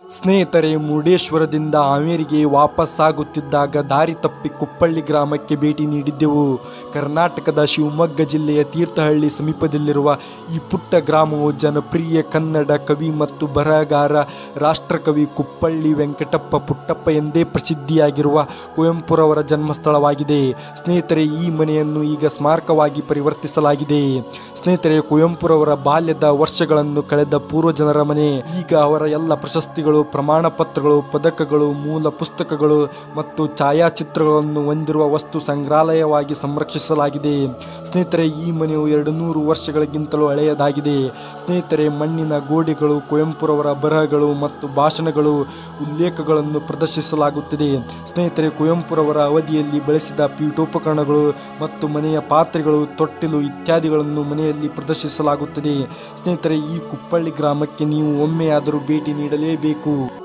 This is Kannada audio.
ಸ್ನೇಹಿತರೆ ಮುರುಡೇಶ್ವರದಿಂದ ಹಾವೇರಿಗೆ ವಾಪಸ್ಸಾಗುತ್ತಿದ್ದಾಗ ದಾರಿ ತಪ್ಪಿ ಕುಪ್ಪಳ್ಳಿ ಗ್ರಾಮಕ್ಕೆ ಭೇಟಿ ನೀಡಿದ್ದೆವು ಕರ್ನಾಟಕದ ಶಿವಮೊಗ್ಗ ಜಿಲ್ಲೆಯ ತೀರ್ಥಹಳ್ಳಿ ಸಮೀಪದಲ್ಲಿರುವ ಈ ಪುಟ್ಟ ಗ್ರಾಮವು ಜನಪ್ರಿಯ ಕನ್ನಡ ಕವಿ ಮತ್ತು ಬರಹಗಾರ ರಾಷ್ಟ್ರಕವಿ ಕುಪ್ಪಳ್ಳಿ ವೆಂಕಟಪ್ಪ ಪುಟ್ಟಪ್ಪ ಎಂದೇ ಪ್ರಸಿದ್ಧಿಯಾಗಿರುವ ಕುವೆಂಪುರವರ ಜನ್ಮಸ್ಥಳವಾಗಿದೆ ಸ್ನೇಹಿತರೆ ಈ ಮನೆಯನ್ನು ಈಗ ಸ್ಮಾರಕವಾಗಿ ಪರಿವರ್ತಿಸಲಾಗಿದೆ ಸ್ನೇಹಿತರೆ ಕುವೆಂಪುರವರ ಬಾಲ್ಯದ ವರ್ಷಗಳನ್ನು ಕಳೆದ ಪೂರ್ವಜನರ ಮನೆ ಈಗ ಅವರ ಎಲ್ಲ ಪ್ರಶಸ್ತಿಗಳು ಪ್ರಮಾಣ ಪತ್ರಗಳು ಪದಕಗಳು ಮೂಲ ಪುಸ್ತಕಗಳು ಮತ್ತು ಛಾಯಾಚಿತ್ರಗಳನ್ನು ಹೊಂದಿರುವ ವಸ್ತು ಸಂಗ್ರಹಾಲಯವಾಗಿ ಸಂರಕ್ಷಿಸಲಾಗಿದೆ ಸ್ನೇಹಿತರೆ ಈ ಮನೆಯು ಎರಡು ನೂರು ವರ್ಷಗಳಿಗಿಂತಲೂ ಹಳೆಯದಾಗಿದೆ ಸ್ನೇಹಿತರೆ ಮಣ್ಣಿನ ಗೋಡೆಗಳು ಕುವೆಂಪುರವರ ಬರಹಗಳು ಮತ್ತು ಭಾಷಣಗಳು ಉಲ್ಲೇಖಗಳನ್ನು ಪ್ರದರ್ಶಿಸಲಾಗುತ್ತಿದೆ ಸ್ನೇಹಿತರೆ ಕುವೆಂಪುರವರ ಅವಧಿಯಲ್ಲಿ ಬಳಸಿದ ಪೀಠೋಪಕರಣಗಳು ಮತ್ತು ಮನೆಯ ಪಾತ್ರೆಗಳು ತೊಟ್ಟಿಲು ಇತ್ಯಾದಿಗಳನ್ನು ಮನೆಯಲ್ಲಿ ಪ್ರದರ್ಶಿಸಲಾಗುತ್ತದೆ ಸ್ನೇಹಿತರೆ ಈ ಕುಪ್ಪಳ್ಳಿ ಗ್ರಾಮಕ್ಕೆ ನೀವು ಒಮ್ಮೆಯಾದರೂ ಭೇಟಿ ನೀಡಲೇಬೇಕು